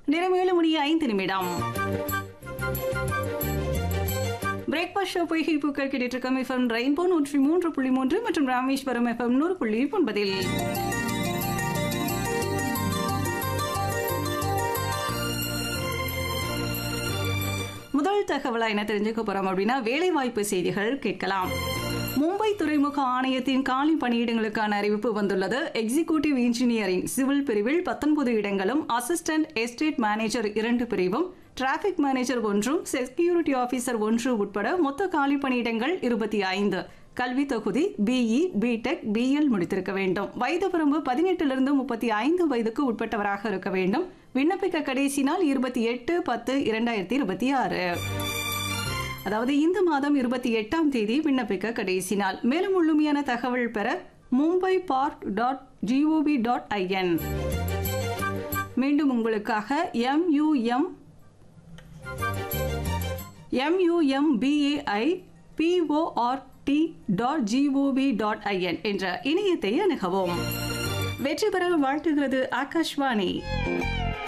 நேரம் ஏழு மணி ஐந்து நிமிடம் பிரேக்ஃபாஸ்ட் ஷோ பொய்கை பூக்கள் கேட்டுட்டு இருக்க எஃப்எம் ரெயின்போ நூற்றி மூன்று புள்ளி மூன்று மற்றும் ராமேஸ்வரம் எஃப்எம் நூறு புள்ளி ஒன்பதில் முதல் தகவலா என்ன தெரிஞ்சுக்க போறோம் அப்படின்னா வேலைவாய்ப்பு செய்திகள் கேட்கலாம் மும்பை துறைமுக ஆணையத்தின் காலி பணியிடங்களுக்கான அறிவிப்பு வந்துள்ளது எக்ஸிகியூட்டிவ் இன்ஜினியரிங் சிவில் பிரிவில் பத்தொன்பது இடங்களும் அசிஸ்டன்ட் எஸ்டேட் மேனேஜர் இரண்டு பிரிவும் டிராபிக் மேனேஜர் ஒன்றும் செக்யூரிட்டி ஆபீசர் ஒன்று உட்பட மொத்த காலி பணியிடங்கள் இருபத்தி ஐந்து கல்வி தொகுதி பிஇ பிடெக் பிஎல் முடித்திருக்க வேண்டும் வயது வரம்பு பதினெட்டிலிருந்து முப்பத்தி ஐந்து வயதுக்கு உட்பட்டவராக இருக்க வேண்டும் விண்ணப்பிக்க கடைசி நாள் இருபத்தி எட்டு பத்து இரண்டாயிரத்தி இருபத்தி ஆறு அதாவது இந்த மாதம் இருபத்தி எட்டாம் தேதி விண்ணப்பிக்க கடைசி நாள் மேலும் முழுமையான தகவல் பெற Mumbai park dot GOV dot IN மீண்டும் உங்களுக்காக MUM MUMBAI PORT dot GOV dot IN என்ற இணையத்தை அணுகவும் வெற்றி பெற வாழ்த்துகிறது ஆகாஷ்வாணி